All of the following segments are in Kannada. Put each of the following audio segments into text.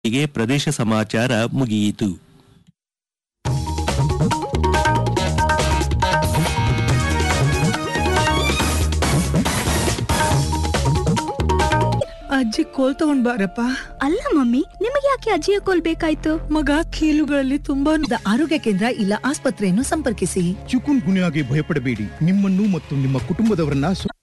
ಇಲ್ಲಿಗೆ ಪ್ರದೇಶ ಸಮಾಚಾರ ಮುಗಿಯಿತು ಅಜ್ಜಿ ಕೋಲ್ ತಗೊಂಡ್ ಬಾರಪ್ಪ ಅಲ್ಲ ಮಮ್ಮಿ ನಿಮಗೆ ಯಾಕೆ ಅಜ್ಜಿಯ ಕೋಲ್ ಬೇಕಾಯ್ತು ಮಗ ಕೀಲುಗಳಲ್ಲಿ ತುಂಬಾ ದ- ಆರೋಗ್ಯ ಕೇಂದ್ರ ಇಲ್ಲ ಆಸ್ಪತ್ರೆಯನ್ನು ಸಂಪರ್ಕಿಸಿ ಚಿಕುನ್ ಗುನ್ಯಾಗೆ ಭಯಪಡಬೇಡಿ ನಿಮ್ಮನ್ನು ಮತ್ತು ನಿಮ್ಮ ಕುಟುಂಬದವರನ್ನ ಸು-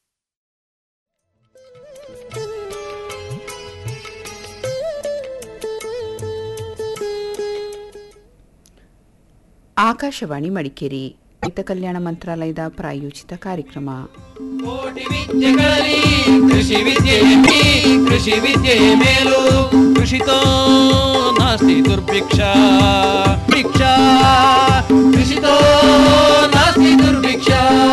ಆಕಾಶವಾಣಿ ಮಡಿಕೇರಿ ಹಿತ ಕಲ್ಯಾಣ ಮಂತ್ರಾಲಯದ ಪ್ರಾಯೋಜಿತ ಕಾರ್ಯಕ್ರಮ ಕೋಟಿ ವಿದ್ಯೆಗಳಲ್ಲಿ ಕೃಷಿ ವಿದ್ಯೆಯೇ ಮೇ ಕೃಷಿ ವಿದ್ಯೆಯೇ ಮೇಲು ಕೃಷಿತೋ ನಾಸ್ತಿ ದುರ್ಭಿಕ್ಷ ಭಿಕ್ಷ ಕೃಷಿತೋ ನಾಸ್ತಿ ದುರ್ಭಿಕ್ಷ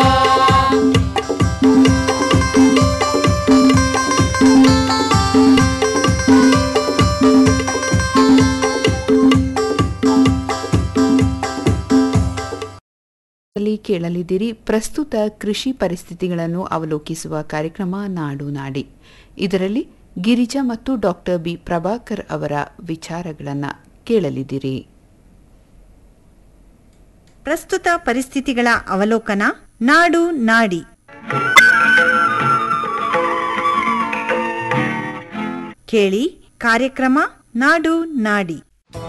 ಅಲ್ಲಿ ಕೇಳಲಿದ್ದೀರಿ ಪ್ರಸ್ತುತ ಕೃಷಿ ಪರಿಸ್ಥಿತಿಗಳನ್ನು ಅವಲೋಕಿಸುವ ಕಾರ್ಯಕ್ರಮ ನಾಡು ನಾಡಿ ಇದರಲ್ಲಿ ಗಿರಿಜಾ ಮತ್ತು ಡಾಕ್ಟರ್ ಬಿ ಪ್ರಭಾಕರ್ ಅವರ ವಿಚಾರಗಳನ್ನು ಕೇಳಲಿದ್ದೀರಿ ಪ್ರಸ್ತುತ ಪರಿಸ್ಥಿತಿಗಳ ಅವಲೋಕನ ನಾಡು ನಾಡಿ ಕೇಳಿ ಕಾರ್ಯಕ್ರಮ ನಾಡು ನಾಡಿ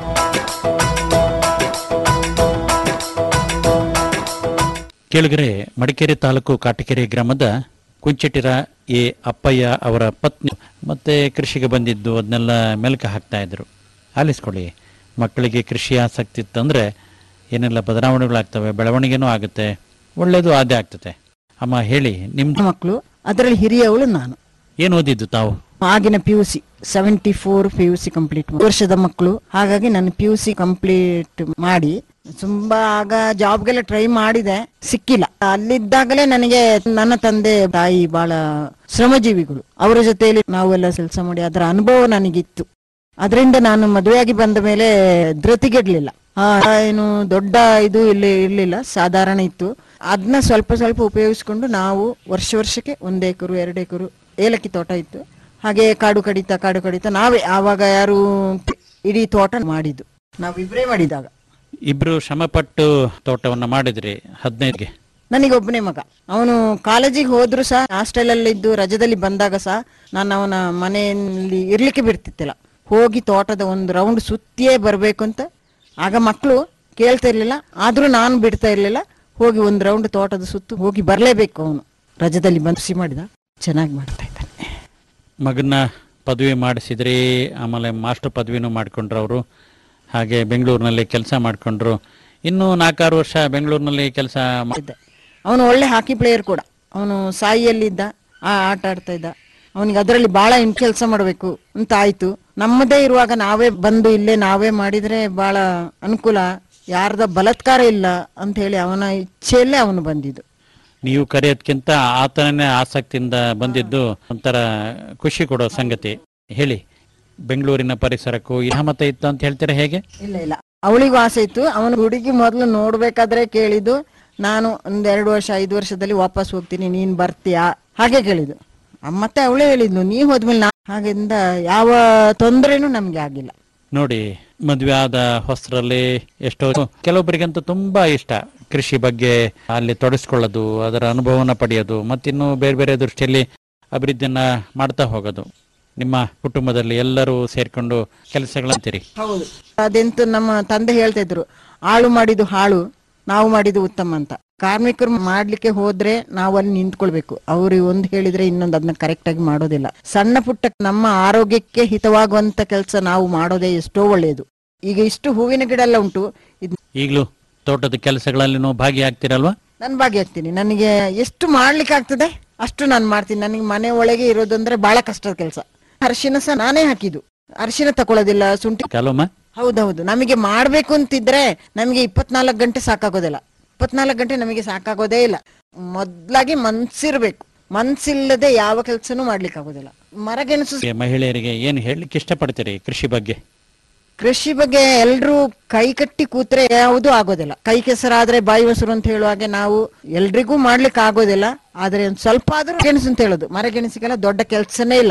ಕೇಳುಗರೆ ಮಡಿಕೇರಿ ತಾಲೂಕು ಕಾಟಕೆರೆ ಗ್ರಾಮದ ಕುಂಚಿಟಿರ ಎ ಅಪ್ಪಯ್ಯ ಅವರ ಪತ್ನಿ ಮತ್ತೆ ಕೃಷಿಗೆ ಬಂದಿದ್ದು ಅದನ್ನೆಲ್ಲ ಮೆಲುಕು ಹಾಕ್ತಾ ಇದ್ರು ಆಲಿಸ್ಕೊಳ್ಳಿ ಮಕ್ಕಳಿಗೆ ಕೃಷಿ ಆಸಕ್ತಿ ಇತ್ತಂದ್ರೆ ಏನೆಲ್ಲ ಬದಲಾವಣೆಗಳಾಗ್ತವೆ ಬೆಳವಣಿಗೆನೂ ಆಗುತ್ತೆ ಒಳ್ಳೇದು ಆದೇ ಆಗ್ತದೆ ಅಮ್ಮ ಹೇಳಿ ನಿಮ್ದು ಮಕ್ಕಳು ಅದರಲ್ಲಿ ಹಿರಿಯವಳು ನಾನು ಏನು ಓದಿದ್ದು ತಾವು ಆಗಿನ P U C seventy four P U C complete ವರ್ಷದ ಮಕ್ಕಳು ಹಾಗಾಗಿ ನಾನು ಪಿ ಯು ಸಿ ಕಂಪ್ಲೀಟ್ ಮಾಡಿ ತುಂಬಾ ಆಗ ಜಾಬ್ಗೆಲ್ಲ ಟ್ರೈ ಮಾಡಿದೆ ಸಿಕ್ಕಿಲ್ಲ ಅಲ್ಲಿದ್ದಾಗಲೇ ನನಗೆ ನನ್ನ ತಂದೆ ತಾಯಿ ಬಹಳ ಶ್ರಮಜೀವಿಗಳು ಅವರ ಜೊತೆಯಲ್ಲಿ ನಾವೆಲ್ಲ ಕೆಲಸ ಮಾಡಿ ಅದರ ಅನುಭವ ನನಗಿತ್ತು ಅದರಿಂದ ನಾನು ಮದುವೆಯಾಗಿ ಬಂದ ಮೇಲೆ ಧೃತಿಗೆಡ್ಲಿಲ್ಲ ಆ, ಏನು ದೊಡ್ಡ ಇದು ಇಲ್ಲಿ ಇರ್ಲಿಲ್ಲ ಸಾಧಾರಣ ಇತ್ತು ಅದನ್ನ ಸ್ವಲ್ಪ ಸ್ವಲ್ಪ ಉಪಯೋಗಿಸ್ಕೊಂಡು ನಾವು ವರ್ಷ ವರ್ಷಕ್ಕೆ ಒಂದ್ ಎಕರು ಎರಡು ಎಕರು ಏಲಕ್ಕಿ ತೋಟ ಇತ್ತು ಹಾಗೆ ಕಾಡು ಕಡಿತ ಕಾಡು ಕಡಿತ ನಾವೇ ಆವಾಗ ಯಾರು ಇಡೀ ತೋಟ ಮಾಡಿದ್ದು ನಾವಿಬ್ರೇ ಮಾಡಿದಾಗ ಇಬ್ರು ಶ್ರಮಪಟ್ಟು ತೋಟವನ್ನ ಮಾಡಿದ್ರಿ ಹದಿನೈದಿಗೆ ನನಗೆ ಒಬ್ಬನೇ ಮಗ ಅವನು ಕಾಲೇಜಿಗೆ ಹೋದ್ರು ಸಹ ಹಾಸ್ಟೆಲ್ ಅಲ್ಲಿ ಇದ್ದು ರಜದಲ್ಲಿ ಬಂದಾಗ ಸಹ ನಾನು ಅವನ ಮನೆಯಲ್ಲಿ ಇರ್ಲಿಕ್ಕೆ ಬಿಡ್ತಿತ್ತಿಲ್ಲ ಹೋಗಿ ತೋಟದ ಒಂದು ರೌಂಡ್ ಸುತ್ತಿಯೇ ಬರ್ಬೇಕು ಅಂತ ಆಗ ಮಕ್ಕಳು ಕೇಳ್ತಾ ಇರ್ಲಿಲ್ಲ ಆದ್ರೂ ನಾನು ಬಿಡ್ತಾ ಇರ್ಲಿಲ್ಲ ಹೋಗಿ ಒಂದು ರೌಂಡ್ ತೋಟದ ಸುತ್ತು ಹೋಗಿ ಬರ್ಲೇಬೇಕು ಅವನು ರಜದಲ್ಲಿ ಬಂದು ಖುಷಿ ಮಾಡಿದ ಚೆನ್ನಾಗಿ ಮಾಡ್ತಾ ಇದ್ದಾನೆ ಮಗನ ಪದವಿ ಮಾಡಿಸಿದ್ರಿ ಆಮೇಲೆ ಮಾಸ್ಟರ್ ಪದವಿನೂ ಮಾಡ್ಕೊಂಡ್ರು ಅವರು ಹಾಗೆ ಬೆಂಗಳೂರಿನಲ್ಲಿ ಕೆಲಸ ಮಾಡ್ಕೊಂಡ್ರು ಇನ್ನು ನಾಲ್ಕಾರು ವರ್ಷ ಬೆಂಗಳೂರಿನಲ್ಲಿ ಕೆಲಸ ಇದ್ದ ಅವನು ಒಳ್ಳೆ ಹಾಕಿ ಪ್ಲೇಯರ್ ಕೂಡ ಅವನು ಸಾಯಿಯಲ್ಲಿದ್ದ ಆ ಆಟ ಆಡ್ತಾ ಇದ್ದ ಅವನಿಗೆ ಅದರಲ್ಲಿ ಬಹಳ ಕೆಲಸ ಮಾಡಬೇಕು ಅಂತ ಆಯ್ತು ನಮ್ಮದೇ ಇರುವಾಗ ನಾವೇ ಬಂದು ಇಲ್ಲೇ ನಾವೇ ಮಾಡಿದ್ರೆ ಬಹಳ ಅನುಕೂಲ ಯಾರ್ದ ಬಲಾತ್ಕಾರ ಇಲ್ಲ ಅಂತ ಹೇಳಿ ಅವನ ಇಚ್ಛೆಯಲ್ಲೇ ಅವನು ಬಂದಿದ್ದು ನೀವು ಕರೆಯೋದ್ಕಿಂತ ಆತನೇ ಆಸಕ್ತಿಯಿಂದ ಬಂದಿದ್ದು ಒಂಥರ ಖುಷಿ ಕೊಡೋ ಸಂಗತಿ ಹೇಳಿ ಬೆಂಗಳೂರಿನ ಪರಿಸರಕ್ಕೂ ಮತ ಇತ್ತು ಅಂತ ಹೇಳ್ತೀರಾ ಹೇಗೆ ಇಲ್ಲ ಇಲ್ಲ ಅವಳಿಗೂ ಆಸೆ ಇತ್ತು ಅವನು ಹುಡುಗಿ ಮೊದಲು ನೋಡ್ಬೇಕಾದ್ರೆ ಕೇಳಿದ್ದು ನಾನು ಒಂದ್ ಎರಡು ವರ್ಷ ಐದು ವರ್ಷದಲ್ಲಿ ವಾಪಸ್ ಹೋಗ್ತೀನಿ ನೀನ್ ಬರ್ತೀಯಾ ಹಾಗೆ ಕೇಳಿದ್ದು ಆ, ಮತ್ತೆ ಅವಳೇ ಹೇಳಿದ್ಲು ನೀ ಹೋದ್ಮೇಲೆ ನಾ ಹಾಗೆಂದ ಯಾವ ತೊಂದರೆನೂ ನಮ್ಗೆ ಆಗಿಲ್ಲ ನೋಡಿ ಮದುವೆ ಆದ ಹೊಸರಲ್ಲಿ ಎಷ್ಟೋ ಕೆಲವೊಬ್ಬರಿಗಂತೂ ತುಂಬಾ ಇಷ್ಟ ಕೃಷಿ ಬಗ್ಗೆ ಅಲ್ಲಿ ತೊಡಗಿಸ್ಕೊಳ್ಳೋದು ಅದರ ಅನುಭವನ ಪಡೆಯೋದು ಮತ್ತಿನ್ನು ಬೇರೆ ಬೇರೆ ದೃಷ್ಟಿಯಲ್ಲಿ ಅಭಿವೃದ್ಧಿಯನ್ನ ಮಾಡ್ತಾ ಹೋಗೋದು ನಿಮ್ಮ ಕುಟುಂಬದಲ್ಲಿ ಎಲ್ಲರೂ ಸೇರ್ಕೊಂಡು ಕೆಲಸಗಳಂತೀರಿ ಹೌದು ಅದೆಂತ ನಮ್ಮ ತಂದೆ ಹೇಳ್ತಾ ಇದ್ರು ಆಳು ಮಾಡಿದ್ದು ಹಾಳು ನಾವು ಮಾಡಿದ್ದು ಉತ್ತಮ ಅಂತ ಕಾರ್ಮಿಕರು ಮಾಡ್ಲಿಕ್ಕೆ ಹೋದ್ರೆ ನಾವು ಅಲ್ಲಿ ನಿಂತ್ಕೊಳ್ಬೇಕು ಅವ್ರು ಒಂದ್ ಹೇಳಿದ್ರೆ ಇನ್ನೊಂದು ಅದನ್ನ ಕರೆಕ್ಟ್ ಆಗಿ ಮಾಡೋದಿಲ್ಲ ಸಣ್ಣ ಪುಟ್ಟ ನಮ್ಮ ಆರೋಗ್ಯಕ್ಕೆ ಹಿತವಾಗುವಂತ ಕೆಲಸ ನಾವು ಮಾಡೋದೇ ಎಷ್ಟೋ ಒಳ್ಳೆಯದು ಈಗ ಇಷ್ಟು ಹೂವಿನ ಗಿಡ ಎಲ್ಲ ಉಂಟು ಇದ್ ಈಗಲೂ ತೋಟದ ಕೆಲಸಗಳಲ್ಲಿನೂ ಭಾಗಿಯಾಗ್ತಿರಲ್ವಾ ನಾನು ಭಾಗಿಯಾಗ್ತೀನಿ ನನಗೆ ಎಷ್ಟು ಮಾಡ್ಲಿಕ್ಕೆ ಆಗ್ತದೆ ಅಷ್ಟು ನಾನು ಮಾಡ್ತೀನಿ ನನಗೆ ಮನೆ ಒಳಗೆ ಇರೋದಂದ್ರೆ ಬಹಳ ಕಷ್ಟದ ಕೆಲಸ ಅರಿಶಿನ ಸಹ ನಾನೇ ಹಾಕಿದ್ದು ಅರಿಶಿನ ತಕೊಳ್ಳೋದಿಲ್ಲ ಶುಂಠಿ ಕೆಲವೊಮ್ಮ ಹೌದೌದು ನಮಗೆ ಮಾಡ್ಬೇಕು ಅಂತಿದ್ರೆ ನಮಗೆ ಇಪ್ಪತ್ನಾಲ್ಕು ಗಂಟೆ ಸಾಕಾಗೋದಿಲ್ಲ ಇಪ್ಪತ್ನಾಲ್ಕು ಗಂಟೆ ನಮಗೆ ಸಾಕಾಗೋದೇ ಇಲ್ಲ ಮೊದ್ಲಾಗಿ ಮನ್ಸಿರ್ಬೇಕು ಮನ್ಸಿಲ್ಲದೆ ಯಾವ ಕೆಲಸನೂ ಮಾಡ್ಲಿಕ್ಕೆ ಆಗೋದಿಲ್ಲ ಮರಗೆಣಸು ಮಹಿಳೆಯರಿಗೆ ಏನು ಹೇಳಲಿಕ್ಕೆ ಇಷ್ಟಪಡ್ತೀರಿ ಕೃಷಿ ಬಗ್ಗೆ ಕೃಷಿ ಬಗ್ಗೆ ಎಲ್ರೂ ಕೈ ಕಟ್ಟಿ ಕೂತ್ರೆ ಯಾವುದೂ ಆಗೋದಿಲ್ಲ ಕೈ ಕೆಸರಾದ್ರೆ ಬಾಯಿ ಮೊಸರು ಅಂತ ಹೇಳುವಾಗೆ ನಾವು ಎಲ್ರಿಗೂ ಮಾಡ್ಲಿಕ್ಕೆ ಆಗೋದಿಲ್ಲ ಆದ್ರೆ ಒಂದ್ ಸ್ವಲ್ಪ ಆದ್ರೂ ಗೆಣಸು ಅಂತ ಹೇಳೋದು ಮರಗೆಣಸಿಗೆಲ್ಲ ದೊಡ್ಡ ಕೆಲ್ಸನೇ ಇಲ್ಲ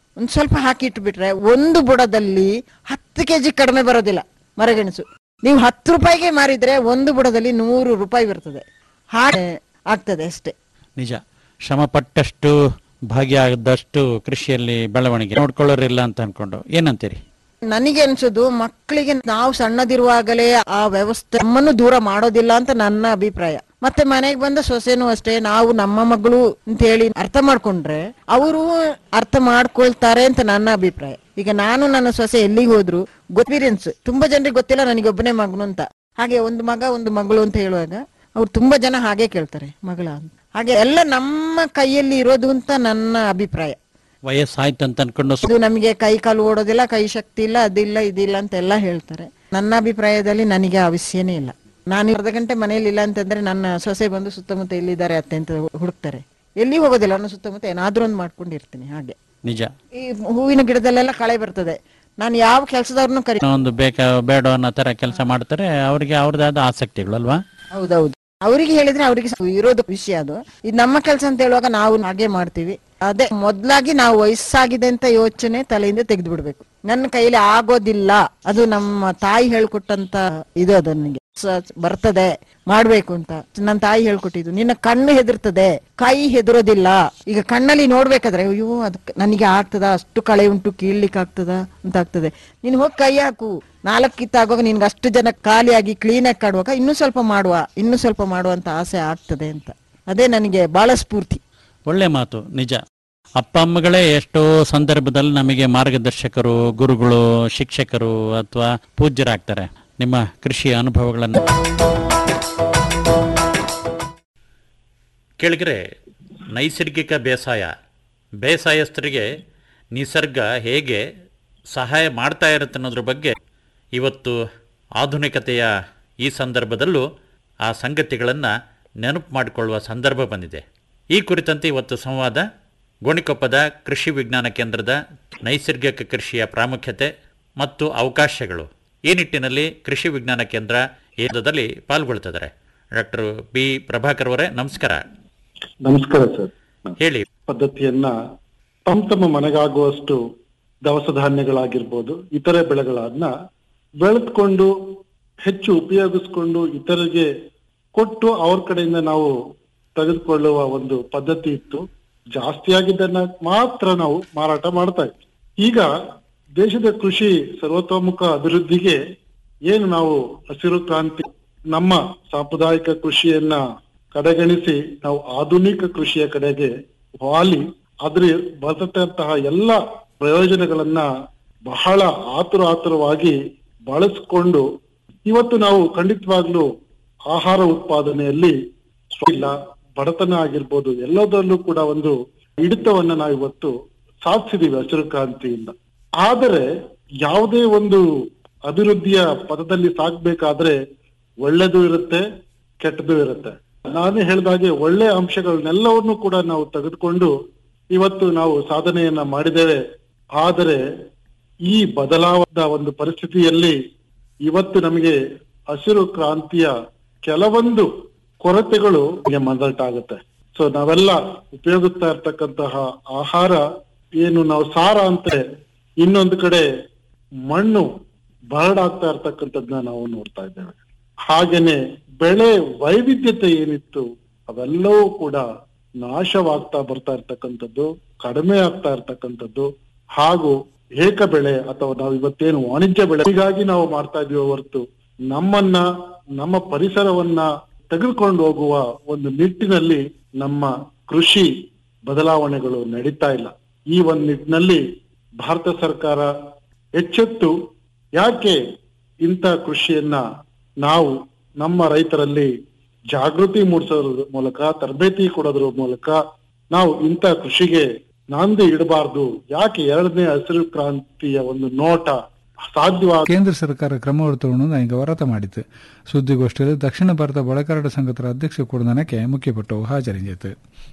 ಒಂದ್ ಸ್ವಲ್ಪ ಹಾಕಿ ಇಟ್ಬಿಟ್ರೆ ಒಂದು ಬುಡದಲ್ಲಿ ಹತ್ತು ಕೆಜಿ ಕಡಿಮೆ ಬರೋದಿಲ್ಲ ಮರಗೆಣಸು ನೀವು ಹತ್ತು ರೂಪಾಯಿಗೆ ಮಾರಿದ್ರೆ ಒಂದು ಬುಡದಲ್ಲಿ ನೂರು ರೂಪಾಯಿ ಬರ್ತದೆ ಹಾಗೆ ಆಗ್ತದೆ ಅಷ್ಟೇ ನಿಜ ಶ್ರಮ ಪಟ್ಟಷ್ಟು ಭಾಗಿಯಾದಷ್ಟು ಕೃಷಿಯಲ್ಲಿ ಬೆಳವಣಿಗೆ ನೋಡ್ಕೊಳ್ಳೋರಿಲ್ಲ ಅಂತ ಅನ್ಕೊಂಡು ಏನಂತೀರಿ ನನಗೆ ಅನ್ಸೋದು ಮಕ್ಕಳಿಗೆ ನಾವು ಸಣ್ಣದಿರುವಾಗಲೇ ಆ ವ್ಯವಸ್ಥೆ ನಮ್ಮನ್ನು ದೂರ ಮಾಡೋದಿಲ್ಲ ಅಂತ ನನ್ನ ಅಭಿಪ್ರಾಯ ಮತ್ತೆ ಮನೆಗೆ ಬಂದ ಸೊಸೆನೂ ಅಷ್ಟೇ ನಾವು ನಮ್ಮ ಮಗಳು ಅಂತ ಹೇಳಿ ಅರ್ಥ ಮಾಡ್ಕೊಂಡ್ರೆ ಅವರು ಅರ್ಥ ಮಾಡ್ಕೊಳ್ತಾರೆ ಅಂತ ನನ್ನ ಅಭಿಪ್ರಾಯ ಈಗ ನಾನು ನನ್ನ ಸೊಸೆ ಎಲ್ಲಿಗೆ ಹೋದ್ರು ಎಕ್ಸ್ಪೀರಿಯನ್ಸ್ ತುಂಬಾ ಜನರಿಗೆ ಗೊತ್ತಿಲ್ಲ ನನಗೆ ಒಬ್ಬನೇ ಮಗನು ಅಂತ ಹಾಗೆ ಒಂದು ಮಗ ಒಂದು ಮಗಳು ಅಂತ ಹೇಳುವಾಗ ಅವ್ರು ತುಂಬಾ ಜನ ಹಾಗೆ ಕೇಳ್ತಾರೆ ಮಗಳ ಅಂತ ಹಾಗೆ ಎಲ್ಲ ನಮ್ಮ ಕೈಯಲ್ಲಿ ಇರೋದು ಅಂತ ನನ್ನ ಅಭಿಪ್ರಾಯ ವಯಸ್ಸಾಯ್ತು ಅಂತ ಅನ್ಕೊಂಡು ಇದು ನಮಗೆ ಕೈ ಕಾಲು ಓಡೋದಿಲ್ಲ ಕೈ ಶಕ್ತಿ ಇಲ್ಲ ಅದಿಲ್ಲ ಇದಿಲ್ಲ ಅಂತೆಲ್ಲ ಹೇಳ್ತಾರೆ ನನ್ನ ಅಭಿಪ್ರಾಯದಲ್ಲಿ ನನಗೆ ಅವಶ್ಯನೇ ಇಲ್ಲ ನಾನು ಅರ್ಧ ಗಂಟೆ ಮನೆಯಲ್ಲಿ ಇಲ್ಲ ಅಂತಂದ್ರೆ ನನ್ನ ಸೊಸೆ ಬಂದು ಸುತ್ತಮುತ್ತ ಎಲ್ಲಿದ್ದಾರೆ ಅತ್ತೆ ಅಂತ ಹುಡುಕ್ತಾರೆ ಎಲ್ಲಿ ಹೋಗೋದಿಲ್ಲ ನಾನು ಸುತ್ತಮುತ್ತ ಏನಾದ್ರೂ ಒಂದು ಮಾಡ್ಕೊಂಡಿರ್ತೀನಿ ಹಾಗೆ ನಿಜ ಈ ಹೂವಿನ ಗಿಡದಲ್ಲೆಲ್ಲ ಕಳೆ ಬರ್ತದೆ ನಾನು ಯಾವ ಕೆಲಸದವ್ರನ್ನು ಕರಿ ಒಂದು ಬೇಕಾ ಬೇಡ ಅನ್ನೋ ತರ ಕೆಲಸ ಮಾಡ್ತಾರೆ ಅವ್ರಿಗೆ ಅವ್ರದ್ದಾದ ಆಸಕ್ತಿಗಳು ಅಲ್ವಾ ಹೌದೌದು ಅವರಿಗೆ ಹೇಳಿದ್ರೆ ಅವರಿಗೆ ಇರೋದು ವಿಷಯ ಅದು ಇದು ನಮ್ಮ ಕೆಲಸ ಅಂತ ಹೇಳುವಾಗ ನಾವು ಹಾಗೆ ಮಾಡ್ತೀವಿ ಅದೇ ಮೊದ್ಲಾಗಿ ನಾವು ವಯಸ್ಸಾಗಿದೆ ಅಂತ ಯೋಚನೆ ತಲೆಯಿಂದ ತೆಗೆದು ಬಿಡ್ಬೇಕು ನನ್ನ ಕೈಯಲ್ಲಿ ಆಗೋದಿಲ್ಲ ಅದು ನಮ್ಮ ತಾಯಿ ಹೇಳ್ಕೊಟ್ಟಂತ ಇದು ಅದು ನನಗೆ ಸ- ಬರ್ತದೆ ಮಾಡ್ಬೇಕು ಅಂತ ನನ್ನ ತಾಯಿ ಹೇಳ್ಕೊಟ್ಟಿದ್ದು ನಿನ್ನ ಕಣ್ಣು ಹೆದರ್ತದೆ ಕೈ ಹೆದರೋದಿಲ್ಲ ಈಗ ಕಣ್ಣಲ್ಲಿ ನೋಡ್ಬೇಕಾದ್ರೆ ಅಯ್ಯೋ ಅದಕ್ಕೆ ನನಗೆ ಆಗ್ತದ ಅಷ್ಟು ಕಳೆ ಉಂಟು ಕೀಳ್ಲಿಕ್ಕೆ ಆಗ್ತದ ಅಂತ ಆಗ್ತದೆ ನೀನ್ ಹೋಗಿ ಕೈ ಹಾಕು ನಾಲ್ಕು ಕಿತ್ತಾಗುವಾಗ ನಿನ್ಗೆ ಅಷ್ಟು ಜನ ಖಾಲಿಯಾಗಿ ಕ್ಲೀನಾಗಿ ಕಾಡುವಾಗ ಇನ್ನೂ ಸ್ವಲ್ಪ ಮಾಡುವ ಇನ್ನೂ ಸ್ವಲ್ಪ ಮಾಡುವ ಅಂತ ಆಸೆ ಆಗ್ತದೆ ಅಂತ ಅದೇ ನನಗೆ ಬಹಳ ಸ್ಫೂರ್ತಿ ಒಳ್ಳೆ ಮಾತು ನಿಜ ಅಪ್ಪ ಅಮ್ಮಗಳೇ ಎಷ್ಟೋ ಸಂದರ್ಭದಲ್ಲಿ ನಮಗೆ ಮಾರ್ಗದರ್ಶಕರು ಗುರುಗಳು ಶಿಕ್ಷಕರು ಅಥವಾ ಪೂಜ್ಯರಾಗ್ತಾರೆ ನಿಮ್ಮ ಕೃಷಿಯ ಅನುಭವಗಳನ್ನು ಕೆಳಗರೆ ನೈಸರ್ಗಿಕ ಬೇಸಾಯ ಬೇಸಾಯಸ್ಥರಿಗೆ ನಿಸರ್ಗ ಹೇಗೆ ಸಹಾಯ ಮಾಡ್ತಾ ಇರುತ್ತೆ ಅನ್ನೋದ್ರ ಬಗ್ಗೆ ಇವತ್ತು ಆಧುನಿಕತೆಯ ಈ ಸಂದರ್ಭದಲ್ಲೂ ಆ ಸಂಗತಿಗಳನ್ನು ನೆನಪು ಮಾಡಿಕೊಳ್ಳುವ ಸಂದರ್ಭ ಬಂದಿದೆ ಈ ಕುರಿತಂತೆ ಇವತ್ತು ಸಂವಾದ ಗೋಣಿಕೊಪ್ಪದ ಕೃಷಿ ವಿಜ್ಞಾನ ಕೇಂದ್ರದ ನೈಸರ್ಗಿಕ ಕೃಷಿಯ ಪ್ರಾಮುಖ್ಯತೆ ಮತ್ತು ಅವಕಾಶಗಳು ಈ ನಿಟ್ಟಿನಲ್ಲಿ ಕೃಷಿ ವಿಜ್ಞಾನ ಕೇಂದ್ರ ಏದದಲ್ಲಿ ಪಾಲ್ಗೊಳ್ತಿದ್ದಾರೆ ಡಾಕ್ಟರ್ ಬಿ ಪ್ರಭಾಕರ್ ಅವರೇ ನಮಸ್ಕಾರ ನಮಸ್ಕಾರ ಸರ್ ಹೇಳಿ ಪದ್ಧತಿಯನ್ನ ತಮ್ಮ ತಮ್ಮ ಮನೆಗಾಗುವಷ್ಟು ದವಸ ಧಾನ್ಯಗಳಾಗಿರ್ಬೋದು ಇತರೆ ಬೆಳೆಗಳನ್ನ ಬೆಳೆದ್ಕೊಂಡು ಹೆಚ್ಚು ಉಪಯೋಗಿಸ್ಕೊಂಡು ಇತರರಿಗೆ ಕೊಟ್ಟು ಅವ್ರ ಕಡೆಯಿಂದ ನಾವು ತೆಗೆದುಕೊಳ್ಳುವ ಒಂದು ಪದ್ಧತಿ ಇತ್ತು ಜಾಸ್ತಿ ಆಗಿದ್ದನ್ನ ಮಾತ್ರ ನಾವು ಮಾರಾಟ ಮಾಡ್ತಾ ಇದ್ವಿ ಈಗ ದೇಶದ ಕೃಷಿ ಸರ್ವತೋಮುಖ ಅಭಿವೃದ್ಧಿಗೆ ಏನು ನಾವು ಹಸಿರು ಕ್ರಾಂತಿ ನಮ್ಮ ಸಾಂಪ್ರದಾಯಿಕ ಕೃಷಿಯನ್ನ ಕಡೆಗಣಿಸಿ ನಾವು ಆಧುನಿಕ ಕೃಷಿಯ ಕಡೆಗೆ ವಾಲಿ ಅದ್ರ ಬರ್ತಂತಹ ಎಲ್ಲ ಪ್ರಯೋಜನಗಳನ್ನ ಬಹಳ ಆತುರ ಆತುರವಾಗಿ ಬಳಸ್ಕೊಂಡು ಇವತ್ತು ನಾವು ಖಂಡಿತವಾಗ್ಲೂ ಆಹಾರ ಉತ್ಪಾದನೆಯಲ್ಲಿ ಸ್ವ- ಇಲ್ಲ ಬಡತನ ಆಗಿರ್ಬೋದು ಎಲ್ಲದರಲ್ಲೂ ಕೂಡ ಒಂದು ಹಿಡಿತವನ್ನ ನಾವು ಇವತ್ತು ಸಾಧಿಸಿದೀವಿ ಹಸಿರು ಕ್ರಾಂತಿಯಿಂದ ಆದರೆ ಯಾವುದೇ ಒಂದು ಅಭಿವೃದ್ಧಿಯ ಪದದಲ್ಲಿ ಸಾಗ್ಬೇಕಾದ್ರೆ ಒಳ್ಳೆದು ಇರುತ್ತೆ ಕೆಟ್ಟದು ಇರುತ್ತೆ ನಾನೇ ಹೇಳಿದಾಗೆ ಒಳ್ಳೆ ಅಂಶಗಳನ್ನೆಲ್ಲವನ್ನೂ ಕೂಡ ನಾವು ತೆಗೆದುಕೊಂಡು ಇವತ್ತು ನಾವು ಸಾಧನೆಯನ್ನ ಮಾಡಿದ್ದೇವೆ ಆದರೆ ಈ ಬದಲಾವಣದ ಒಂದು ಪರಿಸ್ಥಿತಿಯಲ್ಲಿ ಇವತ್ತು ನಮಗೆ ಹಸಿರು ಕ್ರಾಂತಿಯ ಕೆಲವೊಂದು ಕೊರತೆಗಳು ನಮಗೆ ಮನದಟ್ಟಾಗುತ್ತೆ ಸೊ ನಾವೆಲ್ಲ ಉಪಯೋಗಿಸ್ತಾ ಇರ್ತಕ್ಕಂತಹ ಆಹಾರ ಏನು ನಾವು ಸಾರ ಅಂತ ಇನ್ನೊಂದು ಕಡೆ ಮಣ್ಣು ಬರಡಾಗ್ತಾ ಇರ್ತಕ್ಕಂಥದ್ನ ನಾವು ನೋಡ್ತಾ ಇದ್ದೇವೆ ಹಾಗೇನೆ ಬೆಳೆ ವೈವಿಧ್ಯತೆ ಏನಿತ್ತು ಅವೆಲ್ಲವೂ ಕೂಡ ನಾಶವಾಗ್ತಾ ಬರ್ತಾ ಇರ್ತಕ್ಕಂಥದ್ದು ಕಡಿಮೆ ಆಗ್ತಾ ಇರ್ತಕ್ಕಂಥದ್ದು ಹಾಗೂ ಏಕ ಬೆಳೆ ಅಥವಾ ನಾವು ಇವತ್ತೇನು ವಾಣಿಜ್ಯ ಬೆಳೆ ಹೀಗಾಗಿ ನಾವು ಮಾಡ್ತಾ ಇದೀವಿ ಹೊರತು ನಮ್ಮನ್ನ ನಮ್ಮ ಪರಿಸರವನ್ನ ತೆಗೆದುಕೊಂಡು ಹೋಗುವ ಒಂದು ನಿಟ್ಟಿನಲ್ಲಿ ನಮ್ಮ ಕೃಷಿ ಬದಲಾವಣೆಗಳು ನಡೀತಾ ಇಲ್ಲ ಈ ಒಂದು ನಿಟ್ಟಿನಲ್ಲಿ ಭಾರತ ಸರ್ಕಾರ ಎಚ್ಚೆತ್ತು ಯಾಕೆ ಇಂಥ ಕೃಷಿಯನ್ನ ನಾವು ನಮ್ಮ ರೈತರಲ್ಲಿ ಜಾಗೃತಿ ಮೂಡಿಸೋದ್ರ ಮೂಲಕ ತರಬೇತಿ ಕೊಡೋದ್ರ ಮೂಲಕ ನಾವು ಇಂಥ ಕೃಷಿಗೆ ನಾಂದಿ ಇಡಬಾರ್ದು ಯಾಕೆ ಎರಡನೇ ಹಸಿರು ಕ್ರಾಂತಿಯ ಒಂದು ನೋಟ ಸಾಧ್ಯವಾದ ಕೇಂದ್ರ ಸರ್ಕಾರ ಕ್ರಮ ತಗೊಂಡು ಈಗ ವರತ ಮಾಡಿತು ಸುದ್ದಿಗೋಷ್ಠಿಯಲ್ಲಿ ದಕ್ಷಿಣ ಭಾರತ ಬಳಗಾರರ ಸಂಘದ ಅಧ್ಯಕ್ಷ ಕೂಡದನಕ್ಕೆ ಮುಖ್ಯಪಟ್ಟು ಹಾಜರಿಂದಿತು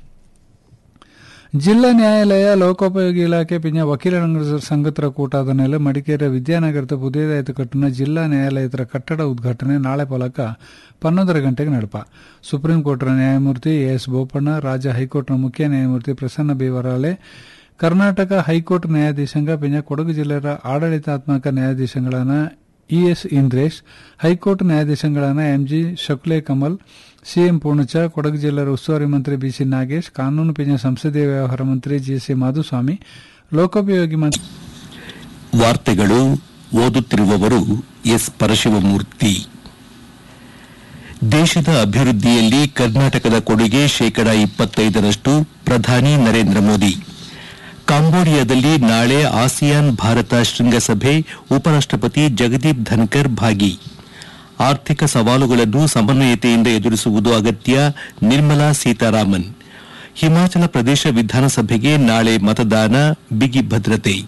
ಜಿಲ್ಲಾ ನ್ಯಾಯಾಲಯ ಲೋಕೋಪಯೋಗಿ ಇಲಾಖೆ ಪಿಂಜ ವಕೀಲರ ಸಂಘತರ ಕೂಟದ ನೆಲೆ ಮಡಿಕೇರಿಯ ವಿದ್ಯಾನಗರದ ಪುದಿಯದಾಯ್ತು ಕಟ್ಟಣ ಜಿಲ್ಲಾ ನ್ಯಾಯಾಲಯದ ಕಟ್ಟಡ ಉದ್ಘಾಟನೆ ನಾಳೆ ಫಲಕ ಪನ್ನೊಂದರ ಗಂಟೆಗೆ ನಡಪ ಸುಪ್ರೀಂ ಕೋರ್ಟ್ನ ನ್ಯಾಯಮೂರ್ತಿ ಎಸ್ ಬೋಪಣ್ಣ ರಾಜ್ಯ ಹೈಕೋರ್ಟ್ನ ಮುಖ್ಯ ನ್ಯಾಯಮೂರ್ತಿ ಪ್ರಸನ್ನ ಬಿ ವರಾಲೆ ಕರ್ನಾಟಕ ಹೈಕೋರ್ಟ್ ನ್ಯಾಯಾಧೀಶಂಗ ಪಿಂಜ ಕೊಡಗು ಜಿಲ್ಲೆಯ ಆಡಳಿತಾತ್ಮಕ ನ್ಯಾಯಾಧೀಶಗಳಾನ ಇಎಸ್ ಇಂದ್ರೇಶ್ ಹೈಕೋರ್ಟ್ ನ್ಯಾಯಾಧೀಶಗಳಾನ ಎಂಜಿ ಶಕ್ಲೆ ಕಮಲ್ ಸಿಎಂ ಪೂರ್ಣಚ ಕೊಡಗು ಜಿಲ್ಲೆಯ ಉಸ್ತುವಾರಿ ಮಂತ್ರಿ ಬಿಸಿ ನಾಗೇಶ್ ಕಾನೂನು ಪಿಂಜ ಸಂಸದೀಯ ವ್ಯವಹಾರ ಮಂತ್ರಿ ಜಿಸಿ ಮಾಧುಸ್ವಾಮಿ ಲೋಕೋಪಯೋಗಿ ಮಂತ್ರಿ ವಾರ್ತೆಗಳು ಓದುತ್ತಿರುವವರು ಎಸ್ ಪರಶಿವಮೂರ್ತಿ ದೇಶದ ಅಭಿವೃದ್ಧಿಯಲ್ಲಿ ಕರ್ನಾಟಕದ ಕೊಡುಗೆ ಶೇಕಡಾ ಇಪ್ಪತ್ತೈದರಷ್ಟು ಪ್ರಧಾನಿ ನರೇಂದ್ರ ಮೋದಿ ಕಾಂಬೋಡಿಯಾದಲ್ಲಿ ನಾಳೆ ಆಸಿಯಾನ್ ಭಾರತ ಶೃಂಗಸಭೆ ಉಪರಾಷ್ಟಪತಿ ಜಗದೀಪ್ ಧನ್ಕರ್ ಭಾಗಿ ಆರ್ಥಿಕ ಸವಾಲುಗಳನ್ನು ಸಮನ್ವಯತೆಯಿಂದ ಎದುರಿಸುವುದು ಅಗತ್ಯ ನಿರ್ಮಲಾ ಸೀತಾರಾಮನ್ ಹಿಮಾಚಲ ಪ್ರದೇಶ ವಿಧಾನಸಭೆಗೆ ನಾಳೆ ಮತದಾನ ಬಿಗಿ ಭದ್ರತೆ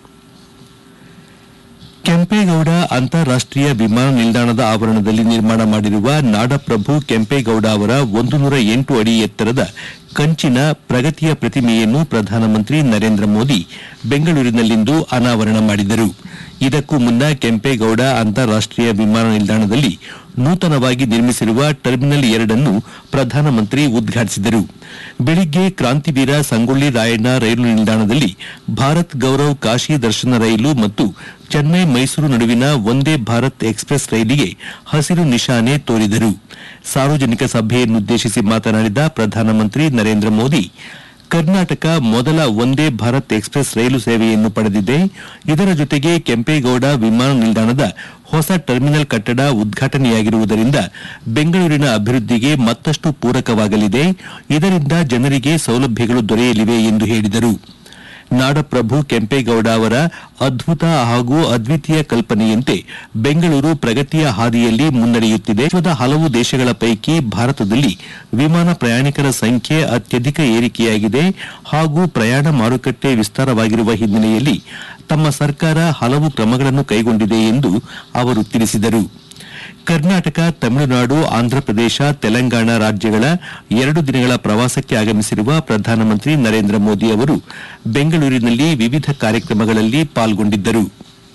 ಕೆಂಪೇಗೌಡ ಅಂತಾರಾಷ್ಟೀಯ ವಿಮಾನ ನಿಲ್ದಾಣದ ಆವರಣದಲ್ಲಿ ನಿರ್ಮಾಣ ಮಾಡಿರುವ ನಾಡಪ್ರಭು ಕೆಂಪೇಗೌಡ ಅವರ ಒಂದು ನೂರ ಎಂಟು ಅಡಿ ಎತ್ತರದ ಕಂಚಿನ ಪ್ರಗತಿಯ ಪ್ರತಿಮೆಯನ್ನು ಪ್ರಧಾನಮಂತ್ರಿ ನರೇಂದ್ರ ಮೋದಿ ಬೆಂಗಳೂರಿನಲ್ಲಿಂದು ಅನಾವರಣ ಮಾಡಿದರು ಇದಕ್ಕೂ ಮುನ್ನ ಕೆಂಪೇಗೌಡ ಅಂತಾರಾಷ್ಟೀಯ ವಿಮಾನ ನಿಲ್ದಾಣದಲ್ಲಿ ನೂತನವಾಗಿ ನಿರ್ಮಿಸಿರುವ ಟರ್ಮಿನಲ್ ಎರಡನ್ನು ಪ್ರಧಾನಮಂತ್ರಿ ಉದ್ಘಾಟಿಸಿದರು ಬೆಳಿಗ್ಗೆ ಕ್ರಾಂತಿವೀರ ಸಂಗೊಳ್ಳಿ ರಾಯಣ್ಣ ರೈಲು ನಿಲ್ದಾಣದಲ್ಲಿ ಭಾರತ್ ಗೌರವ್ ಕಾಶಿ ದರ್ಶನ ರೈಲು ಮತ್ತು ಚೆನ್ನೈ ಮೈಸೂರು ನಡುವಿನ ಒಂದೇ ಭಾರತ್ ಎಕ್ಸ್ಪ್ರೆಸ್ ರೈಲಿಗೆ ಹಸಿರು ನಿಶಾನೆ ತೋರಿದರು ಸಾರ್ವಜನಿಕ ಸಭೆಯನ್ನುದ್ದೇಶಿಸಿ ಮಾತನಾಡಿದ ಪ್ರಧಾನಮಂತ್ರಿ ನರೇಂದ್ರ ಮೋದಿ ಕರ್ನಾಟಕ ಮೊದಲ ಒಂದೇ ಭಾರತ್ ಎಕ್ಸ್ಪ್ರೆಸ್ ರೈಲು ಸೇವೆಯನ್ನು ಪಡೆದಿದೆ ಇದರ ಜೊತೆಗೆ ಕೆಂಪೇಗೌಡ ವಿಮಾನ ನಿಲ್ದಾಣದ ಹೊಸ ಟರ್ಮಿನಲ್ ಕಟ್ಟಡ ಉದ್ಘಾಟನೆಯಾಗಿರುವುದರಿಂದ ಬೆಂಗಳೂರಿನ ಅಭಿವೃದ್ಧಿಗೆ ಮತ್ತಷ್ಟು ಪೂರಕವಾಗಲಿದೆ ಇದರಿಂದ ಜನರಿಗೆ ಸೌಲಭ್ಯಗಳು ದೊರೆಯಲಿವೆ ಎಂದು ಹೇಳಿದರು ನಾಡಪ್ರಭು ಕೆಂಪೇಗೌಡ ಅವರ ಅದ್ಭುತ ಹಾಗೂ ಅದ್ವಿತೀಯ ಕಲ್ಪನೆಯಂತೆ ಬೆಂಗಳೂರು ಪ್ರಗತಿಯ ಹಾದಿಯಲ್ಲಿ ಮುನ್ನಡೆಯುತ್ತಿದೆ ವಿಶ್ವದ ಹಲವು ದೇಶಗಳ ಪೈಕಿ ಭಾರತದಲ್ಲಿ ವಿಮಾನ ಪ್ರಯಾಣಿಕರ ಸಂಖ್ಯೆ ಅತ್ಯಧಿಕ ಏರಿಕೆಯಾಗಿದೆ ಹಾಗೂ ಪ್ರಯಾಣ ಮಾರುಕಟ್ಟೆ ವಿಸ್ತಾರವಾಗಿರುವ ಹಿನ್ನೆಲೆಯಲ್ಲಿ ತಮ್ಮ ಸರ್ಕಾರ ಹಲವು ಕ್ರಮಗಳನ್ನು ಕೈಗೊಂಡಿದೆ ಎಂದು ಅವರು ತಿಳಿಸಿದರು ಕರ್ನಾಟಕ ತಮಿಳುನಾಡು ಆಂಧ್ರಪ್ರದೇಶ ತೆಲಂಗಾಣ ರಾಜ್ಯಗಳ ಎರಡು ದಿನಗಳ ಪ್ರವಾಸಕ್ಕೆ ಆಗಮಿಸಿರುವ ಪ್ರಧಾನಮಂತ್ರಿ ನರೇಂದ್ರ ಮೋದಿ ಅವರು ಬೆಂಗಳೂರಿನಲ್ಲಿ ವಿವಿಧ ಕಾರ್ಯಕ್ರಮಗಳಲ್ಲಿ ಪಾಲ್ಗೊಂಡಿದ್ದರು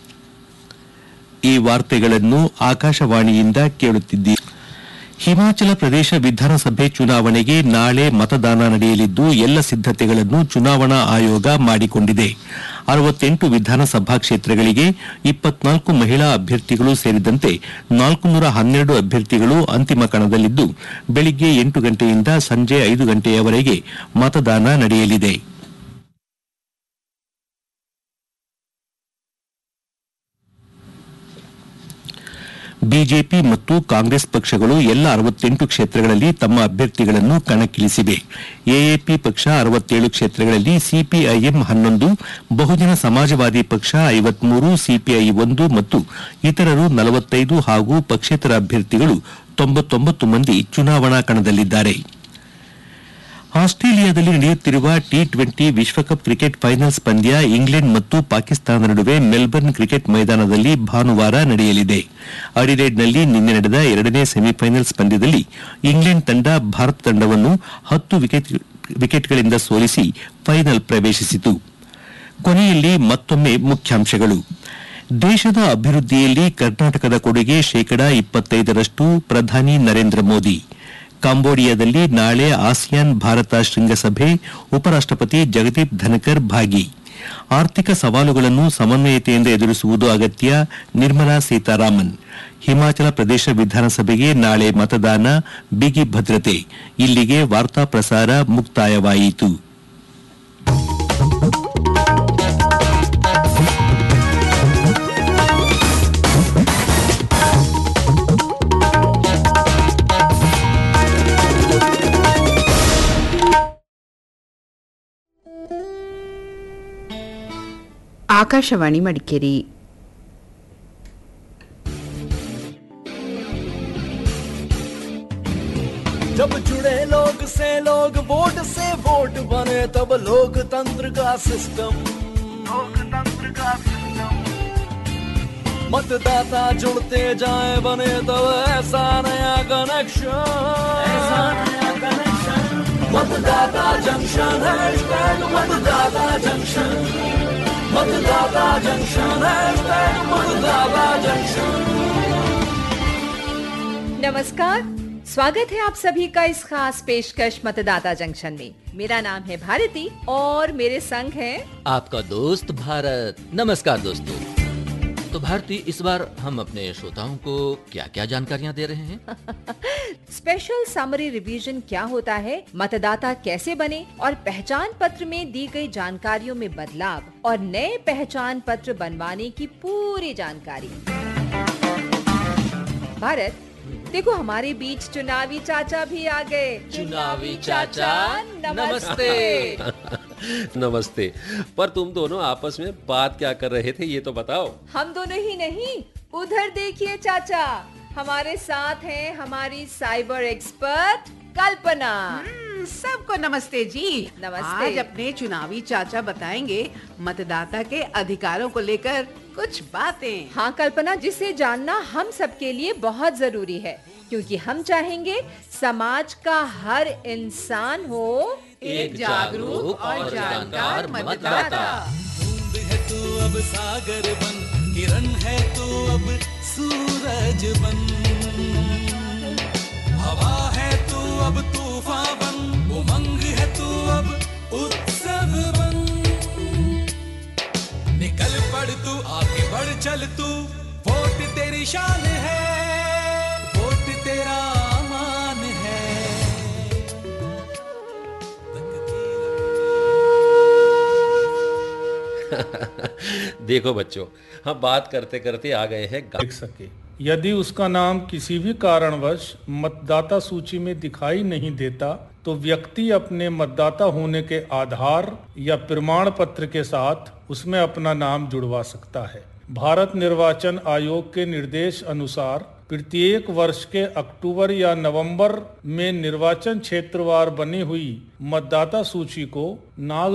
ಈ ವಾರ್ತೆಗಳನ್ನು ಆಕಾಶವಾಣಿಯಿಂದ ಕೇಳುತ್ತಿದ್ದೀರಿ ಹಿಮಾಚಲ ಪ್ರದೇಶ ವಿಧಾನಸಭೆ ಚುನಾವಣೆಗೆ ನಾಳೆ ಮತದಾನ ನಡೆಯಲಿದ್ದು ಎಲ್ಲ ಸಿದ್ದತೆಗಳನ್ನು ಚುನಾವಣಾ ಆಯೋಗ ಮಾಡಿಕೊಂಡಿದೆ ಅರವತ್ತೆಂಟು ವಿಧಾನಸಭಾ ಕ್ಷೇತ್ರಗಳಿಗೆ ಇಪ್ಪತ್ನಾಲ್ಕು ಮಹಿಳಾ ಅಭ್ಯರ್ಥಿಗಳು ಸೇರಿದಂತೆ ನಾಲ್ಕುನೂರ ಹನ್ನೆರಡು ಅಭ್ಯರ್ಥಿಗಳು ಅಂತಿಮ ಕಣದಲ್ಲಿದ್ದು ಬೆಳಿಗ್ಗೆ ಎಂಟು ಗಂಟೆಯಿಂದ ಸಂಜೆ ಐದು ಗಂಟೆಯವರೆಗೆ ಮತದಾನ ನಡೆಯಲಿದೆ ಬಿಜೆಪಿ ಮತ್ತು ಕಾಂಗ್ರೆಸ್ ಪಕ್ಷಗಳು ಎಲ್ಲ ಅರವತ್ತೆಂಟು ಕ್ಷೇತ್ರಗಳಲ್ಲಿ ತಮ್ಮ ಅಭ್ಯರ್ಥಿಗಳನ್ನು ಕಣಕ್ಕಿಳಿಸಿವೆ ಎಎಪಿ ಪಕ್ಷ ಅರವತ್ತೇಳು ಕ್ಷೇತ್ರಗಳಲ್ಲಿ ಸಿಪಿಐಎಂ ಹನ್ನೊಂದು ಬಹುಜನ ಸಮಾಜವಾದಿ ಪಕ್ಷ ಐವತ್ಮೂರು ಸಿಪಿಐ ಒಂದು ಮತ್ತು ಇತರರು ನಲವತ್ತೈದು ಹಾಗೂ ಪಕ್ಷೇತರ ಅಭ್ಯರ್ಥಿಗಳು ತೊಂಬತ್ತೊಂಬತ್ತು ಮಂದಿ ಚುನಾವಣಾ ಕಣದಲ್ಲಿದ್ದಾರೆ ಆಸ್ಟ್ರೇಲಿಯಾದಲ್ಲಿ ನಡೆಯುತ್ತಿರುವ ಟಿ ಟ್ವೆಂಟಿ ವಿಶ್ವಕಪ್ ಕ್ರಿಕೆಟ್ ಫೈನಲ್ಸ್ ಪಂದ್ಯ ಇಂಗ್ಲೆಂಡ್ ಮತ್ತು ಪಾಕಿಸ್ತಾನದ ನಡುವೆ ಮೆಲ್ಬರ್ನ್ ಕ್ರಿಕೆಟ್ ಮೈದಾನದಲ್ಲಿ ಭಾನುವಾರ ನಡೆಯಲಿದೆ ಅಡಿಲೇಡ್ನಲ್ಲಿ ನಿನ್ನೆ ನಡೆದ ಎರಡನೇ ಸೆಮಿಫೈನಲ್ಸ್ ಪಂದ್ಯದಲ್ಲಿ ಇಂಗ್ಲೆಂಡ್ ತಂಡ ಭಾರತ ತಂಡವನ್ನು ಹತ್ತು ವಿಕೆಟ್ಗಳಿಂದ ಸೋಲಿಸಿ ಫೈನಲ್ ಪ್ರವೇಶಿಸಿತು ಕೊನೆಯಲ್ಲಿ ಮತ್ತೊಮ್ಮೆ ಮುಖ್ಯಾಂಶಗಳು ದೇಶದ ಅಭಿವೃದ್ಧಿಯಲ್ಲಿ ಕರ್ನಾಟಕದ ಕೊಡುಗೆ ಶೇಕಡಾ ಇಪ್ಪತ್ತೈದರಷ್ಟು ಪ್ರಧಾನಿ ನರೇಂದ್ರ ಮೋದಿ ಕಾಂಬೋಡಿಯಾದಲ್ಲಿ ನಾಳೆ ಆಸಿಯಾನ್ ಭಾರತ ಶೃಂಗಸಭೆ ಉಪರಾಷ್ಟಪತಿ ಜಗದೀಪ್ ಧನಕರ್ ಭಾಗಿ ಆರ್ಥಿಕ ಸವಾಲುಗಳನ್ನು ಸಮನ್ವಯತೆಯಿಂದ ಎದುರಿಸುವುದು ಅಗತ್ಯ ನಿರ್ಮಲಾ ಸೀತಾರಾಮನ್ ಹಿಮಾಚಲ ಪ್ರದೇಶ ವಿಧಾನಸಭೆಗೆ ನಾಳೆ ಮತದಾನ ಬಿಗಿ ಭದ್ರತೆ ಇಲ್ಲಿಗೆ ವಾರ್ತಾ ಪ್ರಸಾರ ಮುಕ್ತಾಯವಾಯಿತು ಆಕಾಶವಾಣಿ ಮಡಿಕೇರಿ जब जुड़े लोग से लोग वोट से वोट बने तब लोकतंत्र का सिस्टम लोकतंत्र का सिस्टम मतदाता जुड़ते जाए बने तब ऐसा नया कनेक्शन ऐसा नया कनेक्शन मतदाता जंक्शन हैशटैग मतदाता जंक्शन मतदाता जंक्शन हैशटैग मतदाता जंक्शन नमस्कार स्वागत है आप सभी का इस खास पेशकश मतदाता जंक्शन में मेरा नाम है भारती और मेरे संग है आपका दोस्त भारत नमस्कार दोस्तों तो भारती इस बार हम अपने श्रोताओं को क्या क्या जानकारियां दे रहे हैं स्पेशल समरी रिवीजन क्या होता है मतदाता कैसे बने और पहचान पत्र में दी गई जानकारियों में बदलाव और नए पहचान पत्र बनवाने की पूरी जानकारी भारत देखो हमारे बीच चुनावी चाचा भी आ गए चुनावी चाचा नमस्ते नमस्ते पर तुम दोनों आपस में बात क्या कर रहे थे ये तो बताओ हम दोनों ही नहीं उधर देखिए चाचा हमारे साथ हैं हमारी साइबर एक्सपर्ट कल्पना सबको नमस्ते जी नमस्ते। आज अपने चुनावी चाचा बताएंगे मतदाता के अधिकारों को लेकर कुछ बातें हाँ कल्पना जिसे जानना हम सबके लिए बहुत जरूरी है क्योंकि हम चाहेंगे समाज का हर इंसान हो एक जागरूक और जानकार मतदाता बूंद है तू अब सागर बन किरण है तू अब सूरज बन हवा है तू अब तूफान बन उमंग है तू अब उत्सव बन निकल पड़ तू आगे बढ़ चल तू वोट तेरी शान है वोट तेरा मान है देखो बच्चों हम बात करते करते आ गए हैं देख सके यदि उसका नाम किसी भी कारणवश मतदाता सूची में दिखाई नहीं देता तो व्यक्ति अपने मतदाता होने के आधार या प्रमाण पत्र के साथ उसमें अपना नाम जुड़वा सकता है भारत निर्वाचन आयोग के निर्देश अनुसार प्रत्येक वर्ष के अक्टूबर या नवंबर में निर्वाचन क्षेत्रवार बनी हुई मतदाता सूची को नाग